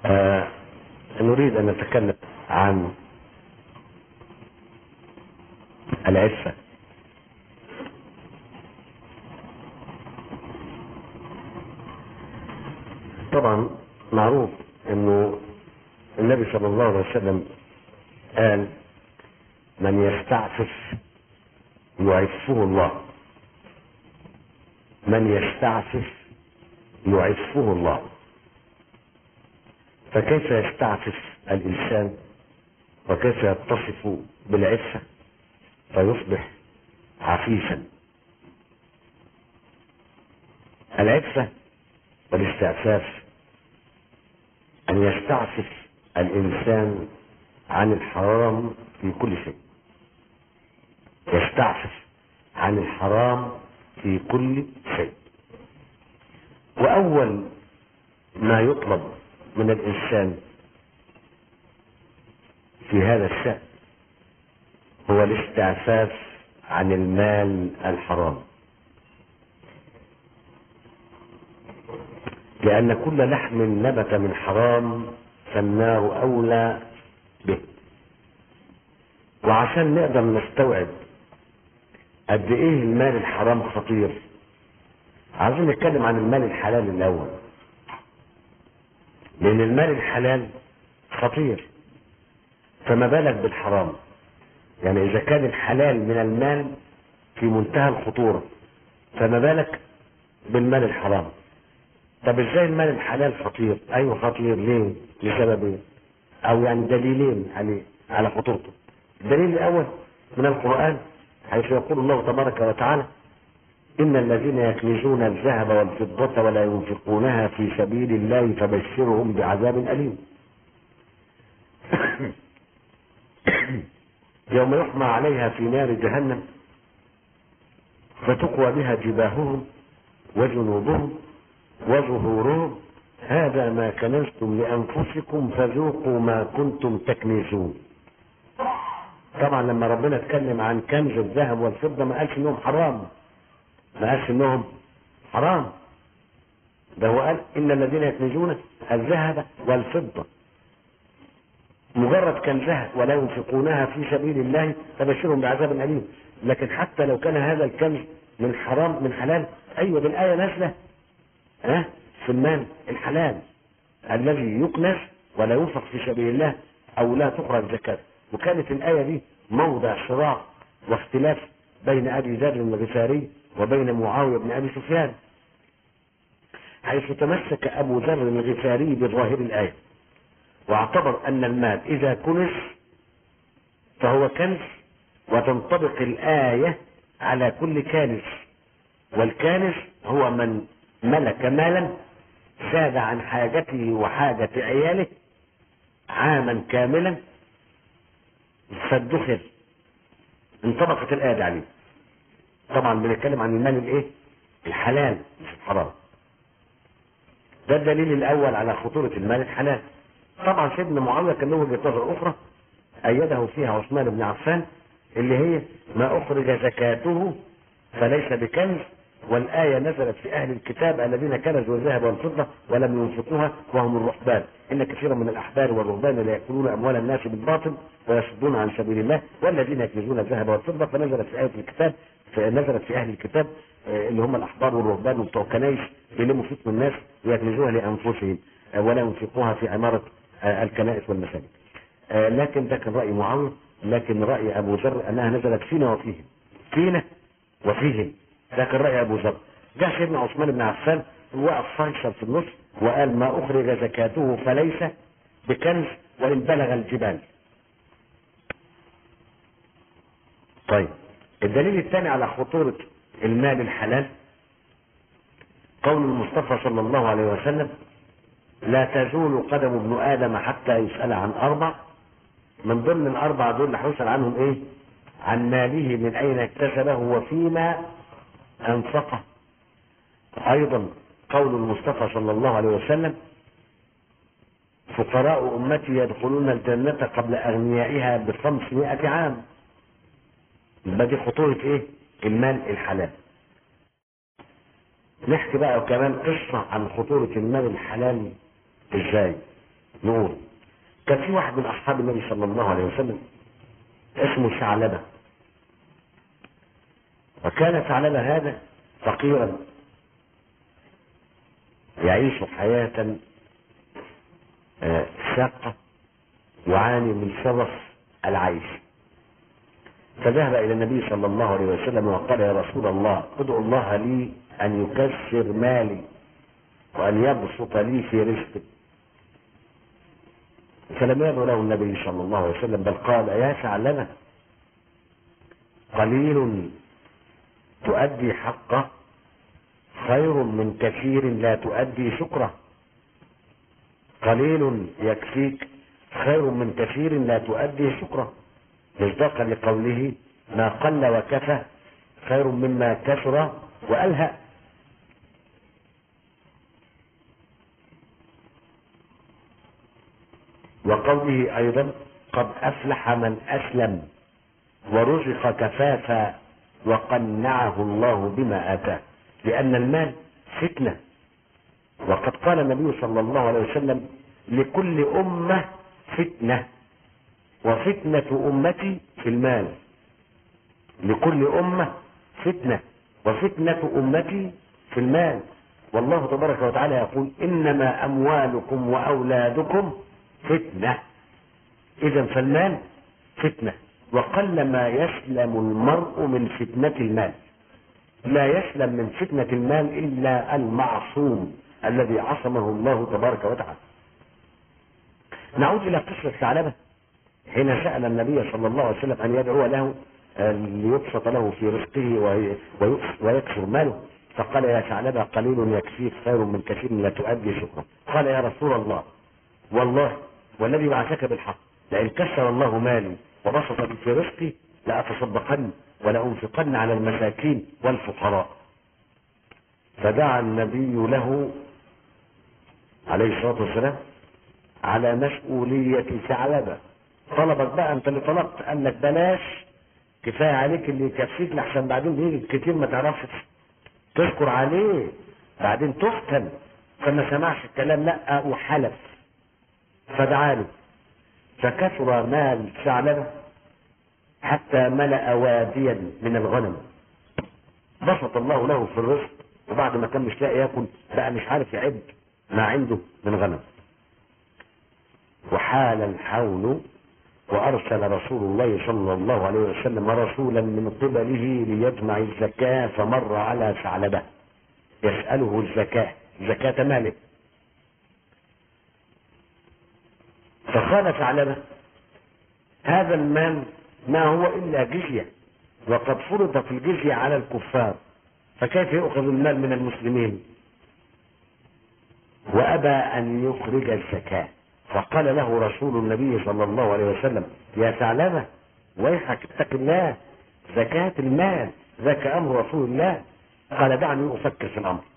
آه نريد أن نتكلم عن العفة طبعا معروف انه النبي صلى الله عليه وسلم قال من يستعفف يعفه الله من يستعفف يعفه الله فكيف يستعفف الإنسان وكيف يتصف بالعفة فيصبح عفيفا العفة والاستعفاف أن يستعفف الإنسان عن الحرام في كل شيء يستعفف عن الحرام في كل شيء وأول ما يطلب من الإنسان في هذا الشأن هو الاستعفاف عن المال الحرام لأن كل لحم نبت من حرام فالنار أولى به وعشان نقدر نستوعب قد ايه المال الحرام خطير عايزين نتكلم عن المال الحلال الاول لان المال الحلال خطير فما بالك بالحرام يعني اذا كان الحلال من المال في منتهى الخطورة فما بالك بالمال الحرام طب ازاي المال الحلال خطير ايوه خطير ليه لسبب ايه او يعني دليلين عليه على خطورته الدليل الاول من القرآن حيث يقول الله تبارك وتعالى إن الذين يكنزون الذهب والفضة ولا ينفقونها في سبيل الله فبشرهم بعذاب أليم يوم يحمى عليها في نار جهنم فتقوى بها جباههم وجنوبهم وظهورهم هذا ما كنزتم لأنفسكم فذوقوا ما كنتم تكنزون طبعا لما ربنا اتكلم عن كنز الذهب والفضة ما قالش انهم حرام ما قالش انهم حرام ده هو قال ان الذين يكنزون الذهب والفضة مجرد كنزها ولا ينفقونها في سبيل الله فبشرهم بعذاب أليم لكن حتى لو كان هذا الكنز من حرام من حلال ايوه دي الآية نازلة ها في المال الحلال الذي يكنز ولا ينفق في سبيل الله او لا تخرج زكاة وكانت الآية دي موضع صراع واختلاف بين أبي ذر الغفاري وبين معاوية بن أبي سفيان حيث تمسك أبو ذر الغفاري بظاهر الآية واعتبر أن المال إذا كنز فهو كنز وتنطبق الآية على كل كانز والكانز هو من ملك مالا زاد عن حاجته وحاجة عياله عاما كاملا فادخر انطبقت الآية دي عليه طبعا بنتكلم عن المال الايه الحلال مش الحرام ده الدليل الاول على خطورة المال الحلال طبعا سيدنا معاوية كان له وجهة نظر اخرى ايده فيها عثمان بن عفان اللي هي ما اخرج زكاته فليس بكنز والآية نزلت في أهل الكتاب الذين كنزوا الذهب والفضة ولم ينفقوها وهم الرهبان إن كثيرا من الأحبار والرهبان لا يأكلون أموال الناس بالباطل ويصدون عن سبيل الله والذين يكنزون الذهب والفضة فنزلت في آية الكتاب نزلت في أهل الكتاب اللي هم الأحبار والرهبان وبتوع كنايس يلموا فلوس من الناس ويكنزوها لأنفسهم ولا ينفقوها في عمارة الكنائس والمساجد لكن ده كان رأي معاوية لكن رأي أبو ذر أنها نزلت فينا وفيهم فينا وفيهم ده كان رأي أبو ذر جاء سيدنا عثمان بن عفان وقف فيصل في النص وقال ما أخرج زكاته فليس بكنز وإن بلغ الجبال طيب الدليل الثاني على خطورة المال الحلال قول المصطفى صلى الله عليه وسلم لا تزول قدم ابن آدم حتى يسأل عن أربع من ضمن الأربع دول اللي هيسأل عنهم إيه؟ عن ماله من أين اكتسبه وفيما أنفقه أيضا قول المصطفى صلى الله عليه وسلم فقراء أمتي يدخلون الجنة قبل أغنيائها بخمسمائة عام يبقى دي خطورة إيه؟ المال الحلال نحكي بقى كمان قصة عن خطورة المال الحلال إزاي نقول كان في واحد من اصحاب النبي صلى الله عليه وسلم اسمه ثعلبه وكان ثعلبه هذا فقيرا يعيش حياة آه، شاقة يعاني من شرف العيش فذهب إلى النبي صلى الله عليه وسلم وقال يا رسول الله ادعو الله لي أن يكسر مالي وأن يبسط لي في رزقي فلم يدعو له النبي صلى الله عليه وسلم بل قال يا ثعلبة قليل تؤدي حقه خير من كثير لا تؤدي شكره قليل يكفيك خير من كثير لا تؤدي شكره مصداقا لقوله ما قل وكفى خير مما كثر والهى وقوله ايضا قد افلح من اسلم ورزق كفافا وقنعه الله بما اتاه لان المال فتنه وقد قال النبي صلى الله عليه وسلم لكل امه فتنه وفتنه امتي في المال لكل امه فتنه وفتنه امتي في المال والله تبارك وتعالى يقول انما اموالكم واولادكم فتنه اذا فالمال فتنه وقل ما يسلم المرء من فتنه المال لا يسلم من فتنه المال الا المعصوم الذي عصمه الله تبارك وتعالى نعود الى قصه ثعلبه حين سال النبي صلى الله عليه وسلم ان يدعو له ليبسط له في رزقه ويكثر ماله فقال يا ثعلبه قليل يكفيك خير من كثير لا تؤدي شكرا قال يا رسول الله والله والذي بعثك بالحق لئن كسر الله مالي وبسط في رزقي لأتصدقن ولأنفقن على المساكين والفقراء فدعا النبي له عليه الصلاة والسلام على مسؤولية ثعلبة طلبك بقى انت اللي طلبت قال لك بلاش كفاية عليك اللي يكفيك لحسن بعدين بيجي كتير ما تعرفش تذكر عليه بعدين تفتن فما سمعش الكلام لا وحلف فدعا له فكثر مال ثعلبة حتى ملأ واديا من الغنم بسط الله له في الرزق وبعد ما كان مش لاقي ياكل بقى مش عارف يعد ما عنده من غنم وحال الحول وارسل رسول الله صلى الله عليه وسلم رسولا من قبله ليجمع الزكاه فمر على ثعلبه يساله الزكاه زكاه ماله فقال ثعلبه هذا المال ما هو الا جزيه وقد فرضت الجزيه على الكفار فكيف يؤخذ المال من المسلمين وابى ان يخرج الزكاه فقال له رسول النبي صلى الله عليه وسلم يا ثعلبه ويحك اتق الله زكاه المال ذاك امر رسول الله قال دعني افكر في الامر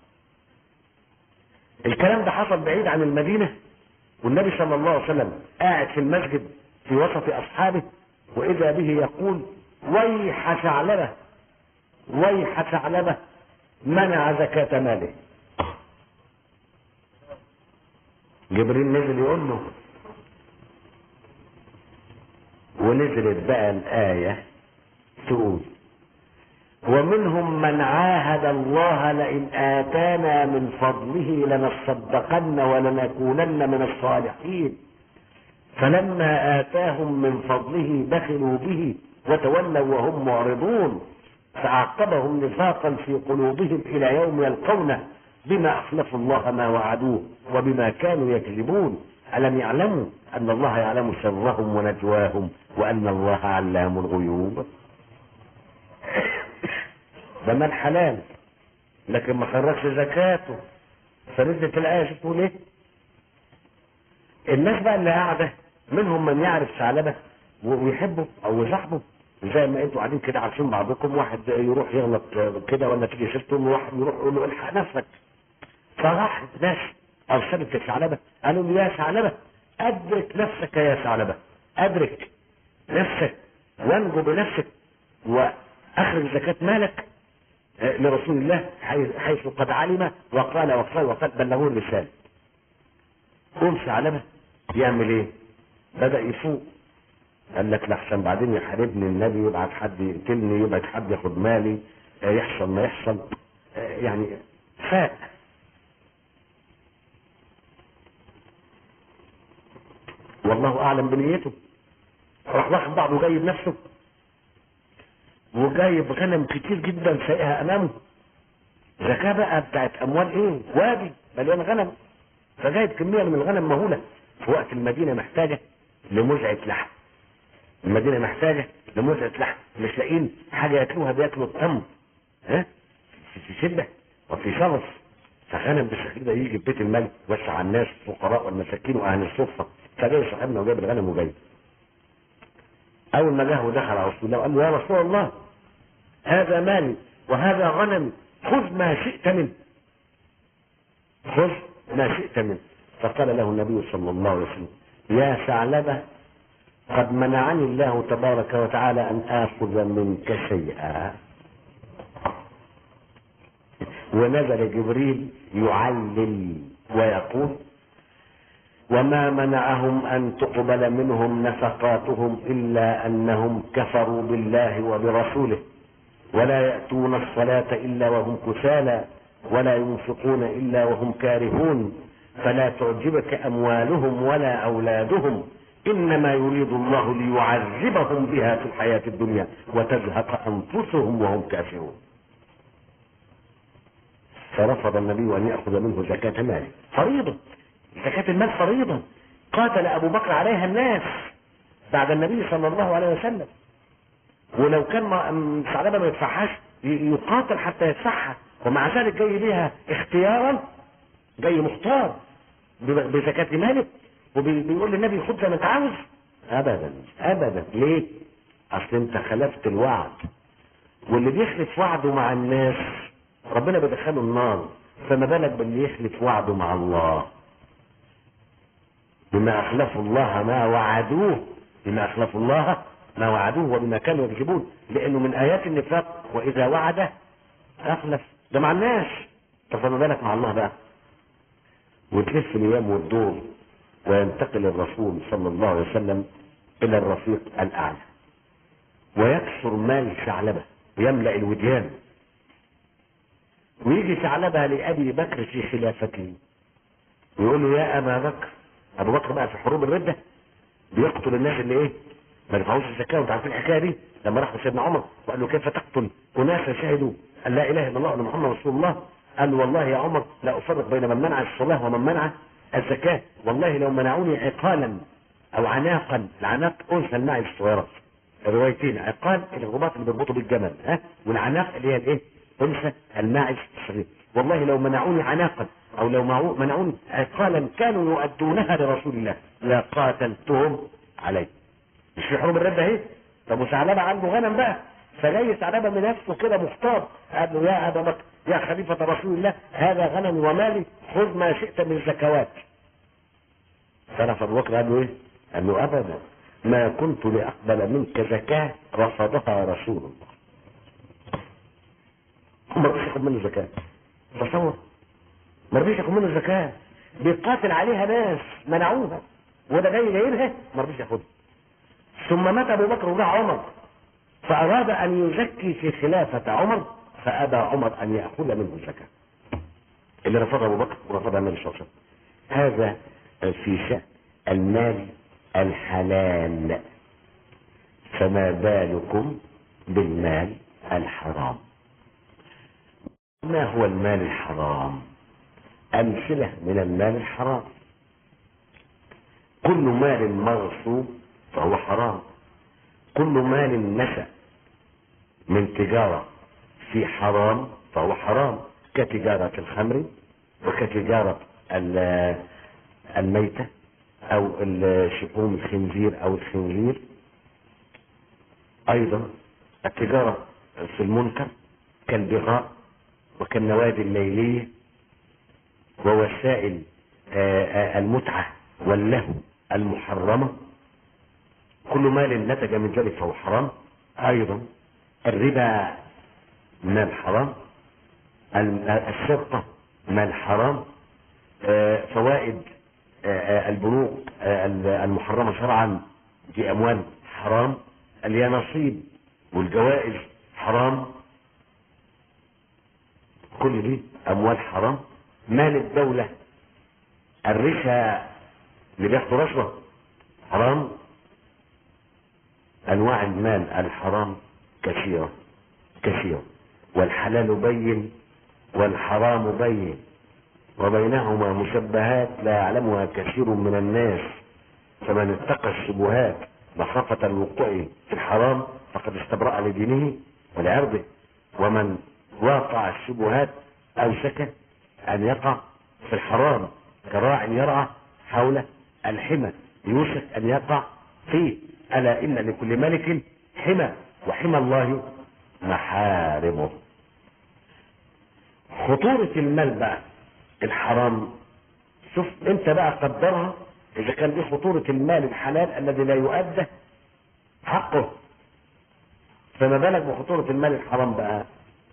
الكلام ده حصل بعيد عن المدينه والنبي صلى الله عليه وسلم قاعد في المسجد في وسط اصحابه واذا به يقول ويح ثعلبه ويح ثعلبه منع زكاة ماله جبريل نزل يقول له ونزلت بقى الآية تقول ومنهم من عاهد الله لئن آتانا من فضله لنصدقن ولنكونن من الصالحين فلما آتاهم من فضله بخلوا به وتولوا وهم معرضون فأعقبهم نفاقا في قلوبهم إلى يوم يلقونه بما أخلفوا الله ما وعدوه وبما كانوا يكذبون ألم يعلموا أن الله يعلم سرهم ونجواهم وأن الله علام الغيوب ده مال حلال لكن ما خرجش زكاته فنزلت الآية تقول إيه؟ الناس بقى اللي قاعدة منهم من يعرف ثعلبة ويحبه أو يصاحبه زي ما انتوا قاعدين كده عارفين بعضكم واحد يروح يغلط كده ولا تيجي سيرته واحد يروح يقول له الحق نفسك فراح ناس ارسلت الثعلبه قالوا له يا ثعلبه ادرك نفسك يا ثعلبه ادرك نفسك وانجو بنفسك واخرج زكاه مالك لرسول الله حيث قد علم وقال وقال وقال بلغوه الرساله قوم ثعلبه يعمل ايه بدأ يفوق قال لك لحسن بعدين يحاربني النبي يبعت حد يقتلني يبعت حد ياخد مالي آه، يحصل ما يحصل آه، يعني فاق والله اعلم بنيته راح واخد بعضه جايب نفسه وجايب غنم كتير جدا سايقها امامه زكاة بقى بتاعت اموال ايه وادي مليان غنم فجايب كمية من الغنم مهولة في وقت المدينة محتاجة لمزعة لحم المدينة محتاجة لمزعة لحم مش لاقيين حاجة ياكلوها بياكلوا التمر ها في- في شدة وفي شرف فغنم بالشكل ده يجي في بيت الملك يوسع على الناس الفقراء والمساكين واهل الصفة فجاي صاحبنا وجايب الغنم وجاي اول ما جه ودخل على رسول الله وقال له يا رسول الله هذا مالي وهذا غنمي خذ ما شئت منه خذ ما شئت منه فقال له النبي صلى الله عليه وسلم يا ثعلبة قد منعني الله تبارك وتعالى أن آخذ منك شيئا ونزل جبريل يعلل ويقول وما منعهم أن تقبل منهم نفقاتهم إلا أنهم كفروا بالله وبرسوله ولا يأتون الصلاة إلا وهم كسالى ولا ينفقون إلا وهم كارهون فلا تعجبك أموالهم ولا أولادهم إنما يريد الله ليعذبهم بها في الحياة الدنيا وتزهق أنفسهم وهم كافرون فرفض النبي أن يأخذ منه زكاة ماله فريضة زكاة المال فريضة قاتل أبو بكر عليها الناس بعد النبي صلى الله عليه وسلم ولو كان ما- م- ثعلبه ما يدفعهاش ي- يقاتل حتى يدفعها ومع ذلك جاي بيها اختيارا جاي مختار ب- بزكاة مالك وبيقول للنبي خد زي ما انت عاوز ابدا ابدا ليه؟ اصل انت خلفت الوعد واللي بيخلف وعده مع الناس ربنا بيدخله النار فما بالك باللي يخلف وعده مع الله بما اخلفوا الله ما وعدوه بما اخلفوا الله ما وعدوه وبما كانوا يكذبون لانه من ايات النفاق واذا وعد اخلف ده مع الناس طب فما بالك مع الله بقى وتلف الايام والدور وينتقل الرسول صلى الله عليه وسلم الى الرفيق الاعلى ويكثر مال ثعلبه ويملا الوديان ويجي ثعلبه لابي بكر في خلافته ويقول له يا ابا بكر ابو بكر بقى في حروب الرده بيقتل الناس اللي ايه ما دفعوش الزكاه وانتوا عارفين الحكايه دي لما راح سيدنا عمر وقال له كيف تقتل اناسا شهدوا ان لا اله الا الله وان محمد رسول الله قال له والله يا عمر لا افرق بين من منع الصلاه ومن منع الزكاه والله لو منعوني عقالا او عناقا العناق انثى الماعز الصغيره الروايتين عقال الرباط اللي بيربطوا بالجمل ها والعناق اللي هي الايه انثى الماعز الصغير والله لو منعوني عناقا او لو معو- منعوني عقالا كانوا يؤدونها لرسول الله لقاتلتهم عليه مش في حروب الردة اهي طب وثعلبة عنده غنم بقى فجاي ثعلبة من نفسه كده مختار قال له يا ابا بكر يا خليفة رسول الله هذا غنمي ومالي خذ ما شئت من الزكوات فرفض ابو بكر قال له ايه؟ قال له ابدا ما كنت لاقبل منك زكاة رفضها رسول الله ما رضيش ياخد منه زكاة تصور ما رضيش ياخد منه زكاة بيقاتل عليها ناس منعوها وده جاي جايبها ما رضيش ياخدها ثم مات ابو بكر وجاء عمر فاراد ان يزكي في خلافة عمر فابى عمر ان ياخذ منه الزكاة اللي رفضها ابو بكر ورفضها النبي صلى الله عليه وسلم هذا في شأن المال الحلال فما بالكم بالمال الحرام ما هو المال الحرام امثله من المال الحرام كل مال مغصوب فهو حرام كل مال نشأ من تجارة في حرام فهو حرام كتجارة الخمر وكتجارة ال- الميتة أو ال- شحوم الخنزير أو الخنزير أيضا التجارة في المنكر كالبغاء وكالنوادي الليلية ووسائل آه، آه، المتعة واللهو المحرمة كل مال نتج من ذلك فهو حرام ايضا الربا مال حرام الم- السرقة مال حرام آه، فوائد آه، البنوك آه، المحرمة شرعا دي أموال حرام اليانصيب والجوائز حرام كل دي أموال حرام مال الدولة الرشا اللي بياخدوا رشوة حرام أنواع المال الحرام كثيرة كثيرة والحلال بين والحرام بين وبينهما مشبهات لا يعلمها كثير من الناس فمن اتقى الشبهات مخافة الوقوع في الحرام فقد استبرأ لدينه ولعرضه ومن واقع الشبهات أوشك أن يقع في الحرام كراع يرعى حول الحمى يوشك أن يقع فيه ألا إن لكل ملك حمى وحمى الله محارمه خطورة المال بقى الحرام شوف انت بقى قدرها اذا كان دي خطورة المال الحلال الذي لا يؤدى حقه فما بالك بخطورة المال الحرام بقى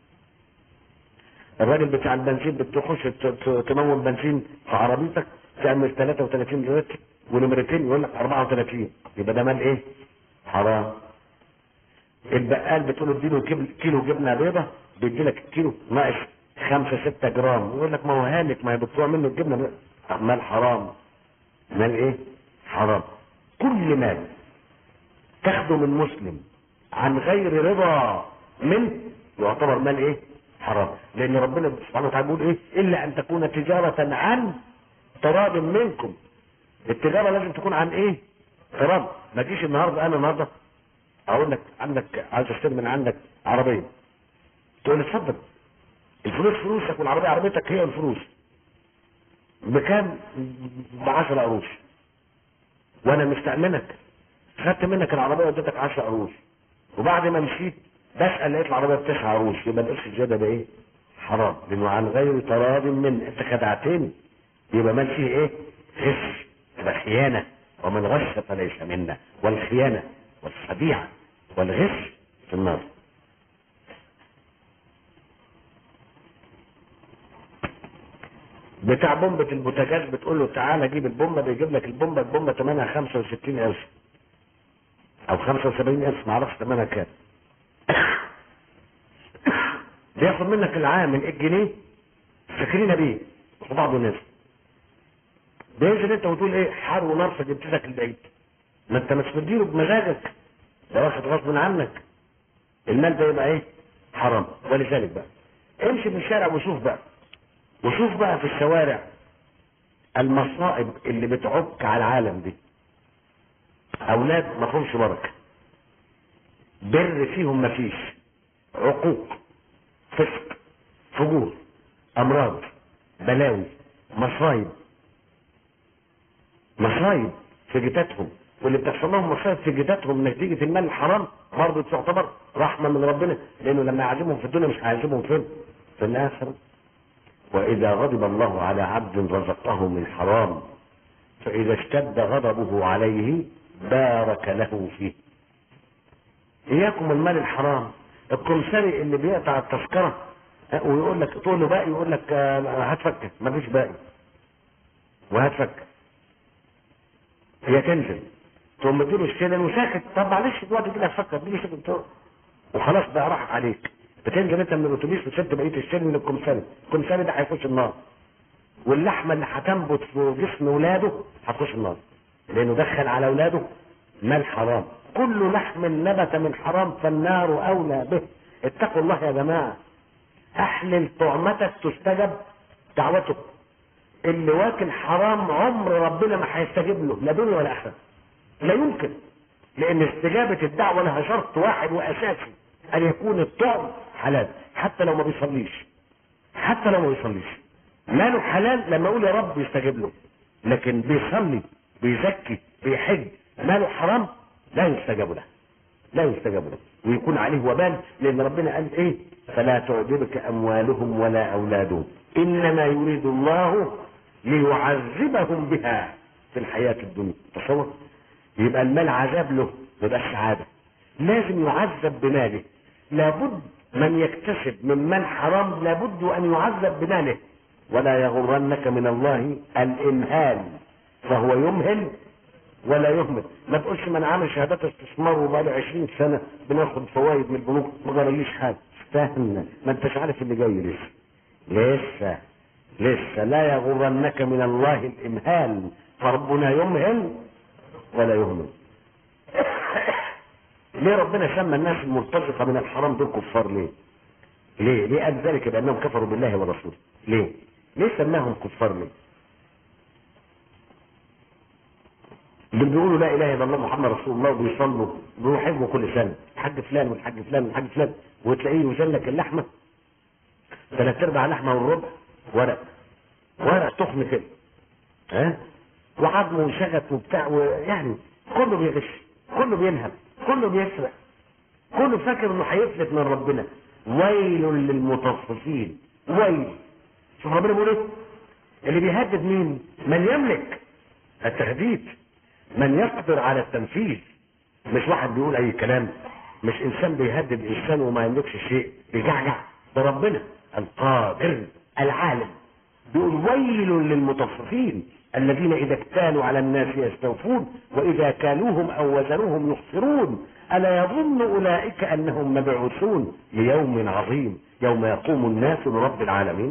الراجل بتاع البنزين بتخش تمول بنزين في عربيتك تعمل 33 لتر ونمرتين يقول لك 34 يبقى ده مال ايه؟ حرام البقال بتقول له اديله كيلو جبنه بيضه بيدي لك كيلو ناقص 5 6 جرام يقول لك ما هو هالك ما هي بتطلع منه الجبنه مال حرام مال ايه؟ حرام كل مال تاخده من مسلم عن غير رضا منه يعتبر مال ايه؟ حرام لان ربنا سبحانه وتعالى بيقول ايه؟ الا ان تكون تجاره عن تراض منكم التجاره لازم تكون عن ايه؟ تراض ما تجيش النهارده انا النهارده اقول لك عندك عايز اشتري من عندك عربيه تقول لي اتفضل الفلوس فلوسك والعربيه عربيتك هي الفلوس بكام؟ ب 10 قروش وانا مستأمنك خدت منك العربيه واديتك 10 قروش وبعد ما مشيت بسأل لقيت العربيه ب 9 قروش يبقى القرش الزياده ده ايه؟ حرام لانه عن غير تراض من انت خدعتني يبقى مال فيه ايه؟ غش يبقى خيانه ومن غش فليس منا والخيانه والخديعه والغش في النار بتاع بومبة البوتاجاز بتقول له تعالى جيب البومبة بيجيب لك البومبة البومبة ثمنها 65000 أو 75000 معرفش ثمنها كام بياخد منك العام من 100 جنيه فاكرين بيه وبعض الناس بينزل انت وتقول ايه حر ونار فجبتك البعيد ما انت مش مديله بمزاجك ده واخد غصب عنك المال ده يبقى ايه حرام ولذلك بقى امشي في الشارع وشوف بقى وشوف بقى في الشوارع المصائب اللي بتعك على العالم دي اولاد ما فيهمش بركه بر فيهم ما فيش عقوق فسق فجور امراض بلاوي مصايب مصايب في جتاتهم واللي بتحصل لهم مصايب في جتاتهم نتيجه المال الحرام برضه تعتبر رحمه من ربنا لانه لما يعذبهم في الدنيا مش هيعذبهم فين؟ في الاخره واذا غضب الله على عبد رزقه من حرام فاذا اشتد غضبه عليه بارك له فيه اياكم المال الحرام الكمساري اللي بيقطع التذكره ويقول لك تقول له باقي يقول لك هات فكه مفيش باقي وهات فكه هي تنزل تقوم مديله الشيلن وساكت طب معلش دلوقتي كده فكر اديله شيلن وخلاص بقى راح عليك بتنزل انت من الاتوبيس وتشد بقيه الشيلن من الكمساري الكمساري ده هيخش النار واللحمه اللي هتنبت في جسم ولاده هتخش النار لانه دخل على اولاده مال حرام كل لحم نبت من حرام فالنار اولى به اتقوا الله يا جماعه احلل طعمتك تستجب دعوتك اللي واكل حرام عمر ربنا ما هيستجيب له لا دنيا ولا اخره لا يمكن لان استجابه الدعوه لها شرط واحد واساسي ان يكون الطعم حلال حتى لو ما بيصليش حتى لو ما بيصليش ماله حلال لما اقول يا رب يستجيب له لكن بيصلي بيزكي بيحج ماله حرام لا يستجاب له لا يستجاب له ويكون عليه وبال لان ربنا قال ايه فلا تعجبك اموالهم ولا اولادهم انما يريد الله ليعذبهم بها في الحياة الدنيا تصور يبقى المال عذاب له يبقى سعادة لازم يعذب بماله لابد من يكتسب من مال حرام لابد ان يعذب بماله ولا يغرنك من الله الامهال فهو يمهل ولا يهمل ما تقولش ما انا عامل شهادات استثمار وبقالي 20 سنه بناخد فوائد من البنوك ما جراليش حاجه استنى ما انتش عارف اللي جاي لسه لسه لسه لا يغرنك من الله الامهال فربنا يمهل ولا يهمل ليه ربنا سمى الناس المرتزقه من الحرام دول كفار ليه؟ ليه؟ ليه قال ذلك بانهم كفروا بالله ورسوله؟ ليه؟ ليه سماهم كفار ليه؟ اللي بيقولوا لا اله الا الله محمد رسول الله وبيصلوا بيحبوا كل سنه الحاج فلان والحاج فلان والحاج فلان وتلاقيه يوزن لك اللحمه ثلاث ارباع لحمه والربع ورق ورق تخن كده ها وعظم وشغف وبتاع ويعني كله بيغش كله بينهب كله بيسرق كله فاكر انه هيفلت من ربنا ويل للمطففين ويل شوف ربنا بيقول ايه اللي بيهدد مين من يملك التهديد من يقدر على التنفيذ مش واحد بيقول اي كلام مش انسان بيهدد انسان وما يملكش شيء بيجعجع ده ربنا القادر العالم بيقول ويل للمطففين الذين اذا اكتالوا على الناس يستوفون واذا كالوهم او وزنوهم يخسرون الا يظن اولئك انهم مبعوثون ليوم عظيم يوم يقوم الناس لرب العالمين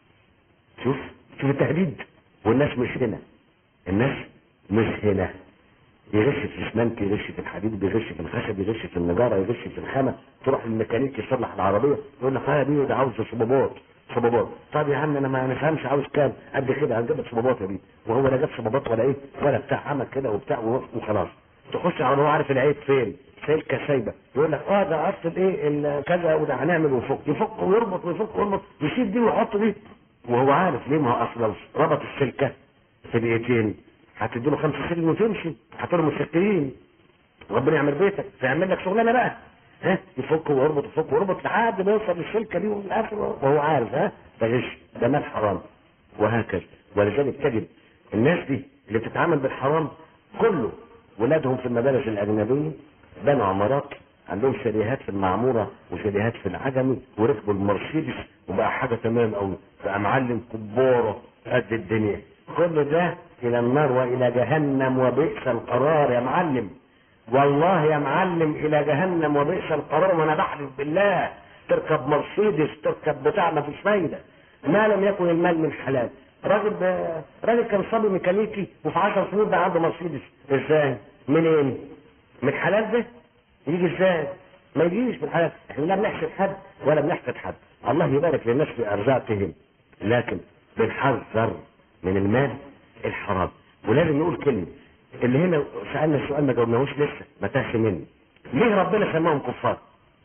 شوف شوف التهديد والناس مش هنا الناس مش هنا يغش في الاسمنت يغش في الحديد بيغش في الخشب يغش في النجاره يغش في الخامه تروح للميكانيك يصلح العربيه يقول لك ها دي ده عاوز صبابات صبابات طب يا عم انا ما نفهمش عاوز كام قد كده هنجيب لك صبابات يا بيه وهو لا جاب صبابات ولا ايه ولا بتاع عمل كده وبتاع وخلاص تخش على هو عارف العيب فين سلكه سايبه يقول لك اه ده اصل ايه ال- كذا وده هنعمل ويفك يفك ويربط ويفك ويربط يشيل دي ويحط دي وهو عارف ليه ما هو اصل لو ربط السلكه في دقيقتين هتدي له خمسة سلم وتمشي هتقول مسكرين ربنا يعمل بيتك فيعمل لك شغلانه بقى ها يفك ويربط يفك ويربط لحد ما يوصل للسلكه دي وفي الاخر وهو عارف ها ده غش ده مال حرام وهكذا ولذلك تجد الناس دي اللي بتتعامل بالحرام كله ولادهم في المدارس الاجنبيه بنوا عمارات عندهم شاليهات في المعموره وشاليهات في العجمي وركبوا المرسيدس وبقى حاجه تمام قوي بقى معلم كباره قد الدنيا كل ده الى النار والى جهنم وبئس القرار يا معلم والله يا معلم الى جهنم وبئس القرار وانا بحلف بالله تركب مرسيدس تركب بتاع ما فيش فايده ما لم يكن المال من حلال راجل ب... راجل كان صبي ميكانيكي وفي 10 سنين بقى عنده مرسيدس ازاي؟ منين؟ من حلال ده؟ يجي ازاي؟ ما يجيش من حلال احنا لا بنحسد حد ولا بنحسد حد الله يبارك للناس في ارزاقهم لكن بنحذر من المال الحرام ولازم نقول كلمه اللي هنا سالنا السؤال ما جاوبناهوش لسه ما تاهش مني ليه ربنا سماهم كفار؟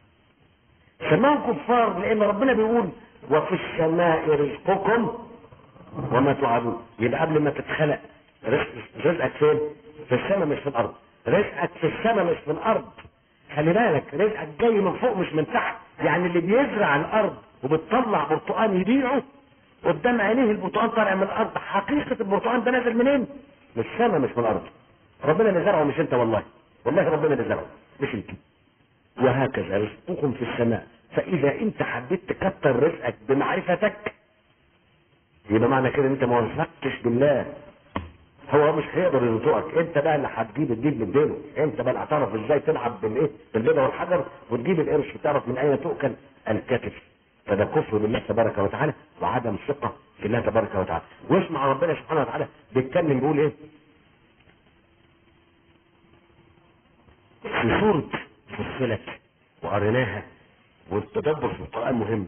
سماهم كفار لان ربنا بيقول وفي السماء رزقكم وما توعدون يبقى قبل ما تتخلق رزق رزقك فين؟ في السماء مش في الارض رزقك في السماء مش في الارض خلي بالك رزقك جاي من فوق مش من تحت يعني اللي بيزرع الارض وبتطلع برتقان يبيعه قدام عينيه البرتقان طالع من الارض حقيقه البرتقان ده نازل منين؟ من السماء مش من الارض ربنا اللي زرعه مش انت والله والله ربنا اللي زرعه مش انت وهكذا رزقكم في السماء فاذا انت حبيت تكتر رزقك بمعرفتك يبقى معنى كده ان انت ما وثقتش بالله هو مش هيقدر يرزقك انت بقى اللي هتجيب تجيب من دينه انت بقى اللي هتعرف ازاي تلعب بالايه بالبيضه والحجر وتجيب القرش وتعرف من اين تؤكل الكتف فده كفر بالله تبارك وتعالى وعدم ثقه في الله تبارك وتعالى واسمع ربنا سبحانه وتعالى بيتكلم بيقول ايه في سورة فصلت وقريناها والتدبر في القرآن مهم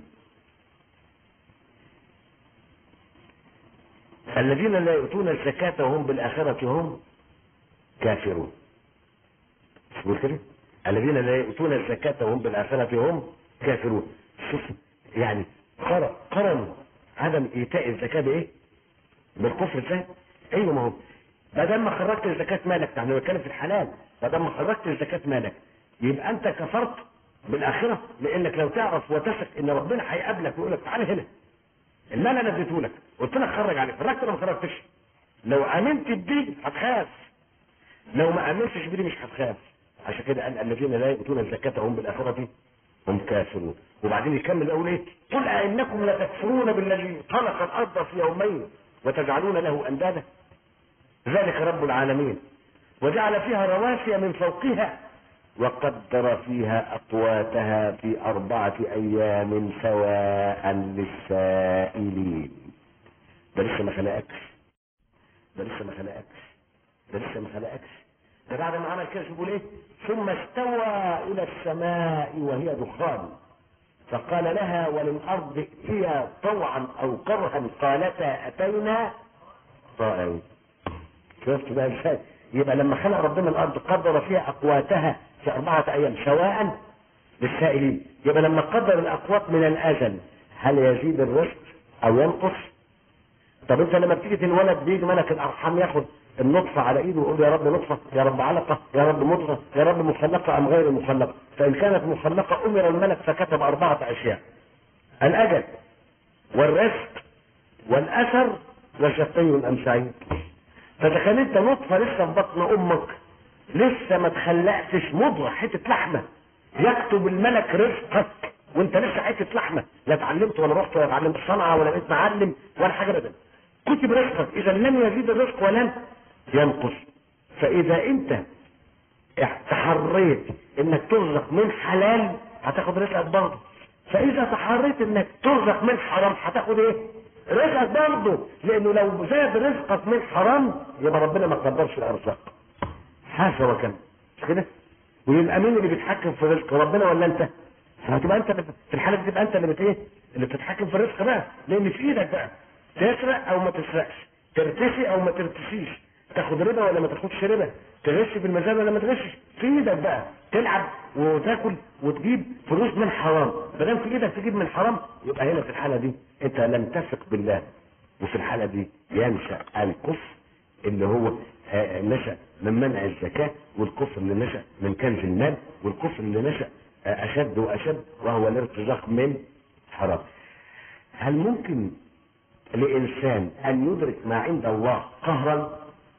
الذين لا يؤتون الزكاة وهم بالآخرة هم كافرون مش كده؟ الذين لا يؤتون الزكاة وهم بالآخرة هم كافرون شوف يعني قرن قرنوا عدم إيتاء الزكاة بإيه؟ بالكفر ازاي؟ أيوه ما هو ما دام ما خرجت الزكاة مالك يعني بنتكلم في الحلال ما دام ما خرجت الزكاة مالك يبقى أنت كفرت بالآخرة لأنك لو تعرف وتثق إن ربنا هيقابلك ويقول لك تعالى هنا المال انا اديته لك قلت لك خرج عليه خرجت ولا ما خرجتش لو امنت بدي هتخاف لو ما امنتش بدي مش هتخاف عشان كده قال الذين لا يؤتون الزكاة هم بالآخرة هم كافرون وبعدين يكمل يقول ايه قل أئنكم لتكفرون بالذي خلق الأرض في يومين وتجعلون له أندادا ذلك رب العالمين وجعل فيها رواسي من فوقها وقدر فيها أقواتها في أربعة أيام سواء للسائلين ده لسه ما خلقكش ده لسه ما خلقكش ده لسه ما خلقكش ده بعد ما عمل كده بيقول ايه ثم استوى الى السماء وهي دخان فقال لها وللارض ائتيا طوعا او كرها قالتا اتينا طائعين شفت بقى ازاي يبقى لما خلق ربنا الارض قدر فيها اقواتها في اربعه ايام سواء للسائلين يبقى لما قدر الاقوات من الازل هل يزيد الرزق او ينقص طب انت لما بتيجي تنولد بيجي ملك الارحام ياخد النطفه على ايده ويقول يا رب نطفه يا رب علقه يا رب مضغه يا رب مخلقه ام غير مخلقه فان كانت مخلقه امر الملك فكتب اربعه اشياء الاجل والرزق والاثر وشقي ام سعيد فتخيل انت نطفه لسه في بطن امك لسه ما تخلقتش مضغه حته لحمه يكتب الملك رزقك وانت لسه حته لحمه لا اتعلمت ولا رحت ولا اتعلمت صنعه ولا بقيت معلم ولا حاجه ابدا كتب رزقك اذا لن يزيد الرزق ولن ينقص فاذا انت تحريت انك ترزق من حلال هتاخد رزقك برضه فاذا تحريت انك ترزق من حرام هتاخد ايه رزقك برضه لانه لو زاد رزقك من حرام يبقى ربنا ما قدرش الارزاق حاشا وكم مش كده ويبقى مين اللي بيتحكم في الرزق ربنا ولا انت هتبقى انت في الحاله دي تبقى انت اللي بت ايه اللي بتتحكم في الرزق بقى لان في ايدك بقى تسرق او ما تسرقش ترتشي او ما ترتشيش تاخد ربا ولا ما تاخدش ربا تغش في الميزان ولا ما تغشش في ايدك بقى تلعب وتاكل وتجيب فلوس من حرام ما دام في ايدك تجيب من حرام يبقى هنا في الحاله دي انت لم تثق بالله وفي الحاله دي ينشا الكفر اللي هو آه، نشا من منع الزكاه والكفر اللي نشا من كنز المال والكفر اللي نشا آه، اشد واشد وهو الارتزاق من حرام هل ممكن لإنسان أن يدرك ما عند الله قهرا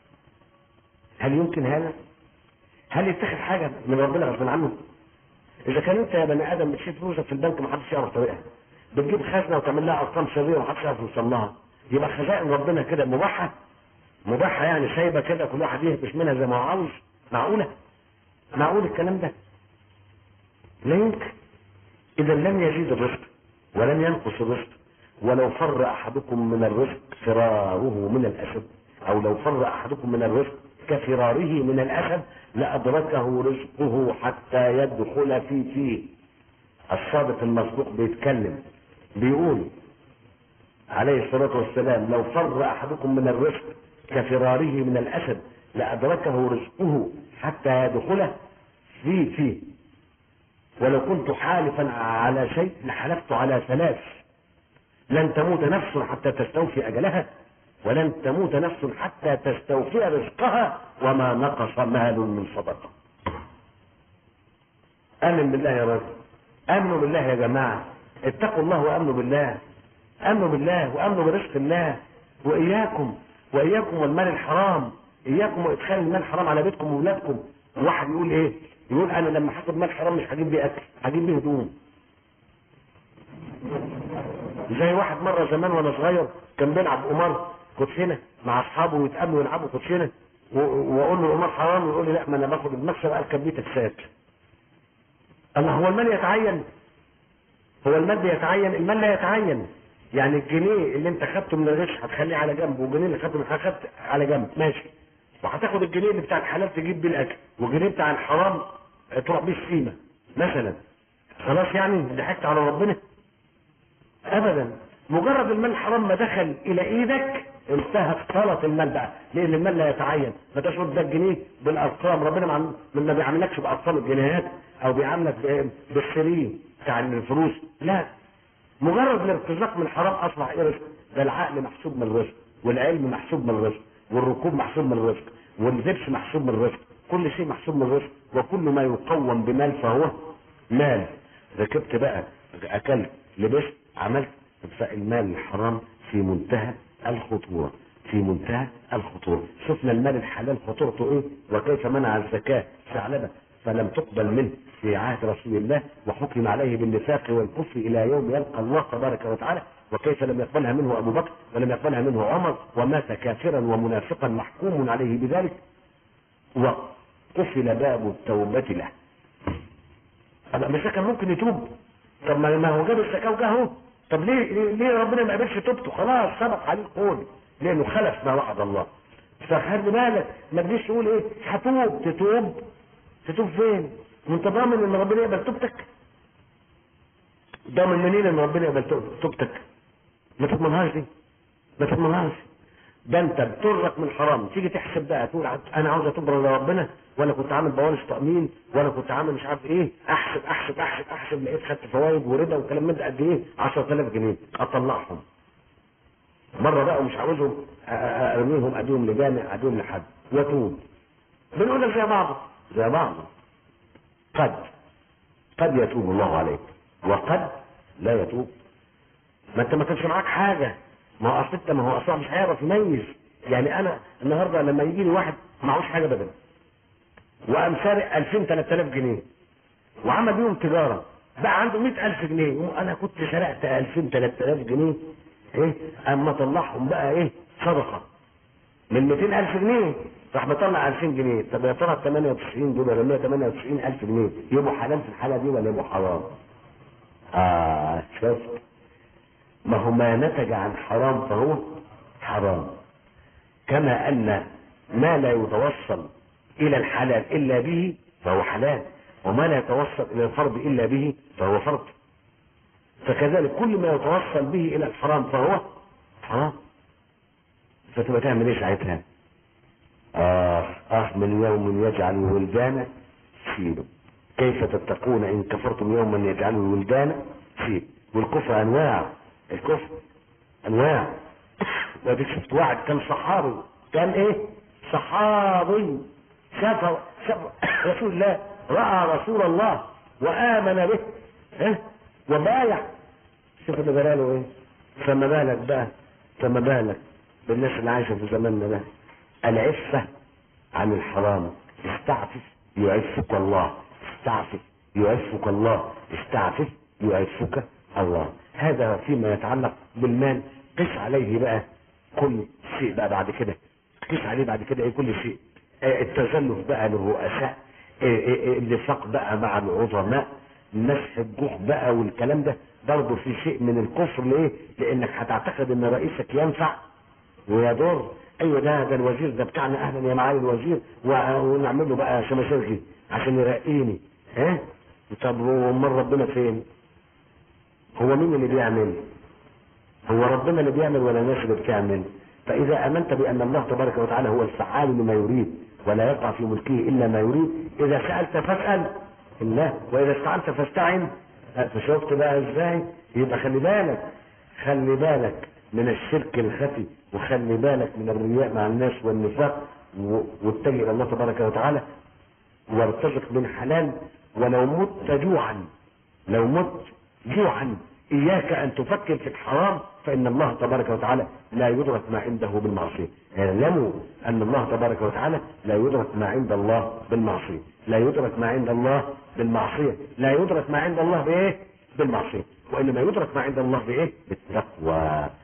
هل يمكن هذا؟ هل يتخذ حاجة من ربنا غصب عنه؟ إذا كان أنت يا بني آدم بتشيل فلوسك في البنك محدش يعرف طريقها بتجيب خزنة وتعمل لها أرقام شريرة ومحدش يعرف يوصل لها يبقى خزائن ربنا كده مباحة مباحة يعني سايبة كده كل واحد يهبش منها زي ما هو عاوز معقولة؟ معقول الكلام ده؟ لا يمكن إذا لم يزيد الرزق ولم ينقص الرزق ولو فر احدكم من الرزق فراره من الاسد او لو فر احدكم من الرزق كفراره من الاسد لادركه رزقه حتى يدخل في فيه الصادق المصدوق بيتكلم بيقول عليه الصلاة والسلام لو فر احدكم من الرزق كفراره من الاسد لادركه رزقه حتى يدخل في فيه ولو كنت حالفا على شيء لحلفت على ثلاث لن تموت نفس حتى تستوفي اجلها ولن تموت نفس حتى تستوفي رزقها وما نقص مال من صدقه امن بالله يا رجل امنوا بالله يا جماعه اتقوا الله وامنوا بالله امنوا بالله وامنوا برزق الله واياكم واياكم والمال الحرام اياكم وادخال المال الحرام على بيتكم واولادكم الواحد يقول ايه يقول انا لما هاخد مال حرام مش هجيب بيه اكل هجيب بيه هدوم زي واحد مرة زمان وانا صغير كان بيلعب قمار كوتشينة مع اصحابه ويتقابلوا يلعبوا كوتشينة و- واقول له القمار حرام ويقول لي لا ما انا باخد المكسب اركب بيه تكسات الله هو المال يتعين هو المال بيتعين المال لا يتعين يعني الجنيه اللي انت خدته من الغش هتخليه على جنب والجنيه اللي خدته من الحرام على جنب ماشي وهتاخد الجنيه اللي بتاع الحلال تجيب بيه الاكل والجنيه بتاع الحرام تروح بيه السيمه مثلا خلاص يعني ضحكت على ربنا ابدا مجرد المال الحرام ما دخل الى ايدك انتهت طلت المال بقى لان المال لا يتعين ما تشرب ده الجنيه بالارقام ربنا ما عم- ما بيعاملكش بارقام الجنيهات او بيعاملك ب- بالسرين بتاع الفلوس لا مجرد الارتزاق من الحرام اصبح ايه رزق ده العقل محسوب من الرزق والعلم محسوب من الرزق والركوب محسوب من الرزق واللبس محسوب من الرزق كل شيء محسوب من الرزق وكل ما يقوم بمال فهو مال ركبت بقى اكلت لبست عملت فالمال الحرام في منتهى الخطورة في منتهى الخطورة شفنا المال الحلال خطورته ايه وكيف منع الزكاة ثعلبة فلم تقبل منه في عهد رسول الله وحكم عليه بالنفاق والكفر الى يوم يلقى الله تبارك وتعالى وكيف لم يقبلها منه ابو بكر ولم يقبلها منه عمر ومات كافرا ومنافقا محكوم عليه بذلك وقفل باب التوبة له طب مش كان ممكن يتوب طب ما ما هو جاب الزكاه وجه اهو طب ليه ليه- ليه ربنا ما قبلش توبته خلاص سبق عليه القول لانه خلف ما وعد الله فخلي بالك ما تجيش تقول ايه هتوب تتوب تتوب فين؟ وانت ضامن ان ربنا يقبل توبتك؟ ضامن منين ان ربنا يقبل توب- توبتك؟ ما تضمنهاش دي ما تضمنهاش ده انت بترك من حرام تيجي تحسب بقى تقول انا عاوز اتوب لربنا وانا كنت عامل بوالش تامين وانا كنت عامل مش عارف ايه احسب احسب احسب احسب لقيت خدت فوائد وربا وكلام من ده قد ايه 10000 جنيه اطلعهم مره بقى ومش عاوزهم أ- أ- ارميهم اديهم لجامع اديهم لحد واتوب بنقول لك زي بعض زي بعض قد قد يتوب الله عليك وقد لا يتوب ما انت ما كانش معاك حاجه ما هو اصل انت ما هو اصلا مش هيعرف يميز يعني انا النهارده لما يجي لي واحد معهوش حاجه بدل وقام سارق 2000 3000 جنيه وعمل بيهم تجاره بقى عنده 100000 جنيه انا كنت سرقت 2000 3000 جنيه ايه اما طلعهم بقى ايه صدقه من 200000 جنيه راح مطلع 2000 جنيه طب يا ترى ال 98 دول ولا 198000 جنيه يبقوا حلال في الحاله دي ولا يبقوا حرام؟ اه شفت ما هو ما نتج عن حرام فهو حرام كما ان ما لا يتوصل الى الحلال الا به فهو حلال وما لا يتوصل الى الفرض الا به فهو فرض فكذلك كل ما يتوصل به الى الحرام فهو حرام فتبقى تعمل ايه ساعتها؟ آه آه من يوم يجعل الولدان شيبا كيف تتقون إن كفرتم يوما يجعل الولدان شيب والكفر أنواع الكفر أنواع ودي شفت واحد كان صحابي كان إيه؟ صحابي شاف شاف رسول الله رأى رسول الله وآمن به إيه؟ وبايع شوف اللي جراله إيه؟ فما بالك بقى فما بالك بالناس اللي عايشة في زماننا ده العفة عن الحرام استعفف يعفك الله استعفف يعفك الله استعفف يعفك الله هذا فيما يتعلق بالمال قس عليه بقى كل شيء بقى بعد كده قس عليه بعد كده ايه كل شيء آه، التزلف بقى للرؤساء آه، آه، آه، النفاق بقى مع العظماء مسح الجوع بقى والكلام ده برضه في شيء من الكفر ليه؟ لانك هتعتقد ان رئيسك ينفع ويضر ايوه ده ده الوزير ده بتاعنا اهلا يا معالي الوزير و- ونعمل له بقى شماشرجي عشان يرقيني ها طب امال ربنا فين؟ هو مين اللي بيعمل؟ هو ربنا اللي بيعمل ولا الناس اللي بتعمل؟ فاذا امنت بان الله تبارك وتعالى هو الفعال لما يريد ولا يقع في ملكه الا ما يريد اذا سالت فاسال الله واذا استعنت فاستعن فشفت بقى ازاي؟ يبقى خلي بالك خلي بالك من الشرك الخفي وخلي بالك من الرياء مع الناس والنفاق و- واتجه الى الله تبارك وتعالى وارتزق من حلال ولو مت جوعا لو مت جوعا اياك ان تفكر في الحرام فان الله تبارك وتعالى لا يدرك ما عنده بالمعصيه اعلموا ان الله تبارك وتعالى لا يدرك ما عند الله بالمعصيه لا يدرك ما عند الله بالمعصيه لا يدرك ما عند الله بايه بالمعصيه وانما يدرك ما عند الله بايه بالتقوى